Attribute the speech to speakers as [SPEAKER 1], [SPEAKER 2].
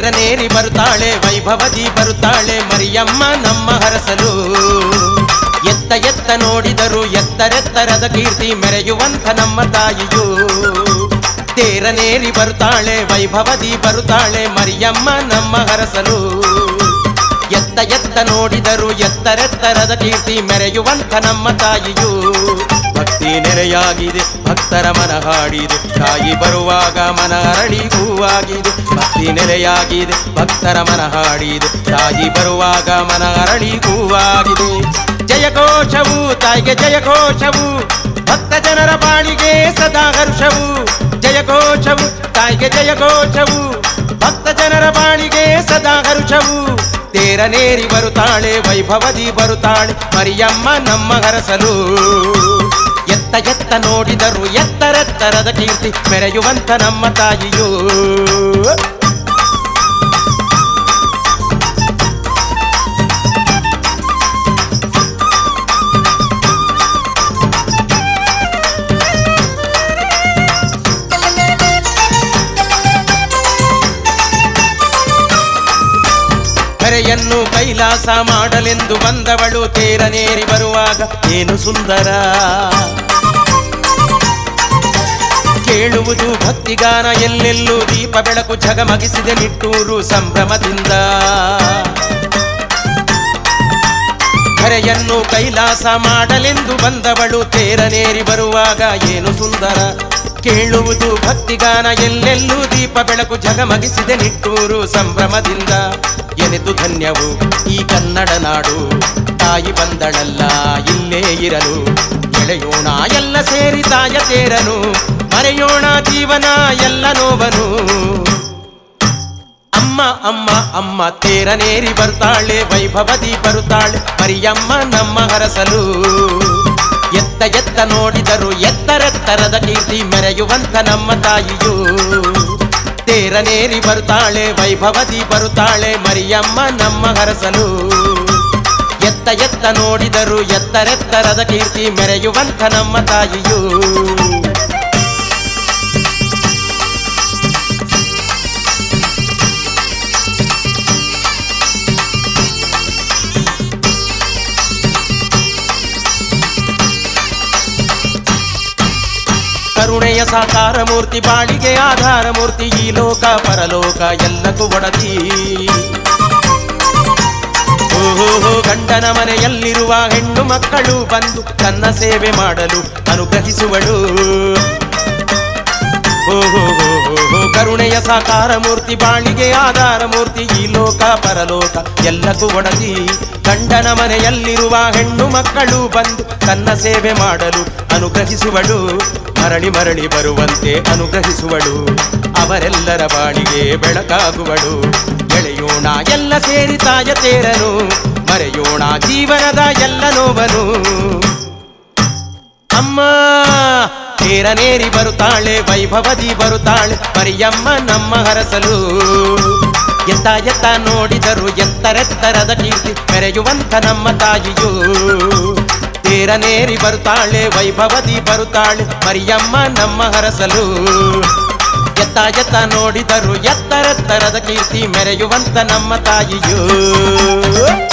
[SPEAKER 1] ತೇರನೇರಿ ಬರುತ್ತಾಳೆ ವೈಭವದಿ ಬರುತ್ತಾಳೆ ಮರಿಯಮ್ಮ ನಮ್ಮ ಹರಸಲು ಎತ್ತ ಎತ್ತ ನೋಡಿದರು ಎತ್ತರೆತ್ತರದ ಕೀರ್ತಿ ಮೆರೆಯುವಂಥ ನಮ್ಮ ತಾಯಿಯು ತೇರನೇರಿ ಬರುತ್ತಾಳೆ ವೈಭವದಿ ಬರುತ್ತಾಳೆ ಮರಿಯಮ್ಮ ನಮ್ಮ ಹರಸಲು ಎತ್ತ ಎತ್ತ ನೋಡಿದರು ಎತ್ತರೆತ್ತರದ ಕೀರ್ತಿ ಮೆರೆಯುವಂಥ ನಮ್ಮ ತಾಯಿಯು ಭಕ್ತಿ ನೆರೆಯಾಗಿದೆ ಭಕ್ತರ ಮನ ಹಾಡಿದೆ ತಾಯಿ ಬರುವಾಗ ಮನ ಅರಳಿ ಹೂವಾಗಿದೆ ಭಕ್ತಿ ನೆರೆಯಾಗಿದೆ ಭಕ್ತರ ಮನ ಹಾಡಿದೆ ತಾಯಿ ಬರುವಾಗ ಮನ ಅರಳಿ ಹೂವಾಗಿದೆ ಜಯಘೋಷವು ತಾಯಿಗೆ ಜಯಘೋಷವು ಭಕ್ತ ಜನರ ಬಾಳಿಗೆ ಸದಾ ಹರ್ಷವು ಜಯಘೋಷವು ತಾಯಿಗೆ ಜಯಘೋಷವು ಭಕ್ತ ಜನರ ಬಾಳಿಗೆ ಸದಾ ಹರ್ಷವು ತೇರನೇರಿ ಬರುತ್ತಾಳೆ ವೈಭವದಿ ಬರುತ್ತಾಳೆ ಮರಿಯಮ್ಮ ನಮ್ಮ ಹರಸಲು ಎತ್ತ ಎತ್ತ ನೋಡಿದರು ಎತ್ತರೆತ್ತರದ ಕೀರ್ತಿ ಮೆರೆಯುವಂತ ನಮ್ಮ ತಾಯಿಯು ಕರೆಯನ್ನು ಕೈಲಾಸ ಮಾಡಲೆಂದು ಬಂದವಳು ತೇರನೇರಿ ಬರುವಾಗ ಏನು ಸುಂದರ ಕೇಳುವುದು ಭಕ್ತಿಗಾನ ಎಲ್ಲೆಲ್ಲೂ ದೀಪ ಬೆಳಕು ಝಗಮಗಿಸಿದೆ ನಿಟ್ಟೂರು ಸಂಭ್ರಮದಿಂದ ಕರೆಯನ್ನು ಕೈಲಾಸ ಮಾಡಲೆಂದು ಬಂದವಳು ತೇರನೇರಿ ಬರುವಾಗ ಏನು ಸುಂದರ ಕೇಳುವುದು ಭಕ್ತಿಗಾನ ಎಲ್ಲೆಲ್ಲೂ ದೀಪ ಬೆಳಕು ಝಗಮಗಿಸಿದೆ ನಿಟ್ಟೂರು ಸಂಭ್ರಮದಿಂದ ಎನೆದು ಧನ್ಯವು ಈ ಕನ್ನಡ ನಾಡು ತಾಯಿ ಬಂದಳಲ್ಲ ಇಲ್ಲೇ ಇರಲು ಎಳೆಯೋಣ ಎಲ್ಲ ಸೇರಿ ತಾಯ ತೇರನು ಮರೆಯೋಣ ಜೀವನ ಎಲ್ಲ ನೋವನು ಅಮ್ಮ ಅಮ್ಮ ಅಮ್ಮ ತೇರನೇರಿ ಬರ್ತಾಳೆ ವೈಭವದಿ ಬರುತ್ತಾಳೆ ಮರಿಯಮ್ಮ ನಮ್ಮ ಹರಸಲು ಎತ್ತ ಎತ್ತ ನೋಡಿದರು ಎತ್ತರೆತ್ತರದ ಕೀರ್ತಿ ಮೆರೆಯುವಂತ ನಮ್ಮ ತಾಯಿಯು ತೇರನೇರಿ ಬರ್ತಾಳೆ ವೈಭವದಿ ಬರುತ್ತಾಳೆ ಮರಿಯಮ್ಮ ನಮ್ಮ ಹರಸಲು ಎತ್ತ ಎತ್ತ ನೋಡಿದರು ಎತ್ತರೆತ್ತರದ ಕೀರ್ತಿ ಮೆರೆಯುವಂತ ನಮ್ಮ ತಾಯಿಯು ಕರುಣೆಯ ಸಾಕಾರ ಮೂರ್ತಿ ಬಾಳಿಗೆ ಆಧಾರ ಮೂರ್ತಿ ಈ ಲೋಕ ಪರಲೋಕ ಎಲ್ಲಕ್ಕೂ ಒಡತಿ ಓಹೋ ಗಂಡನ ಮನೆಯಲ್ಲಿರುವ ಹೆಣ್ಣು ಮಕ್ಕಳು ಬಂದು ತನ್ನ ಸೇವೆ ಮಾಡಲು ಅನುಗ್ರಹಿಸುವಳು ಓಹೋ ಕರುಣೆಯ ಸಾಕಾರ ಮೂರ್ತಿ ಬಾಳಿಗೆ ಆಧಾರ ಮೂರ್ತಿ ಈ ಲೋಕ ಪರಲೋಕ ಎಲ್ಲಕ್ಕೂ ಒಡತಿ ಗಂಡನ ಮನೆಯಲ್ಲಿರುವ ಹೆಣ್ಣು ಮಕ್ಕಳು ಬಂದು ತನ್ನ ಸೇವೆ ಮಾಡಲು ಅನುಗ್ರಹಿಸುವಳು ಮರಳಿ ಮರಳಿ ಬರುವಂತೆ ಅನುಗ್ರಹಿಸುವಳು ಅವರೆಲ್ಲರ ಬಾಳಿಗೆ ಬೆಳಕಾಗುವಳು ಎಳೆಯೋಣ ಎಲ್ಲ ಸೇರಿ ತಾಯ ತೇರನು ಮರೆಯೋಣ ಜೀವನದ ಎಲ್ಲ ನೋವನು ಅಮ್ಮ ತೇರನೇರಿ ಬರುತ್ತಾಳೆ ವೈಭವದಿ ಬರುತ್ತಾಳೆ ಮರಿಯಮ್ಮ ನಮ್ಮ ಹರಸಲು ಎತ್ತ ಎತ್ತ ನೋಡಿದರು ಎತ್ತರೆತ್ತರದ ಕೀರ್ತಿ ಮೆರೆಯುವಂತ ನಮ್ಮ ತಾಯಿಯು ತೇರನೇರಿ ಬರುತ್ತಾಳೆ ವೈಭವದಿ ಬರುತ್ತಾಳೆ ಮರಿಯಮ್ಮ ನಮ್ಮ ಹರಸಲು ಎತ್ತ ಎತ್ತ ನೋಡಿದರು ಎತ್ತರೆತ್ತರದ ಕೀರ್ತಿ ಮೆರೆಯುವಂತ ನಮ್ಮ ತಾಯಿಯು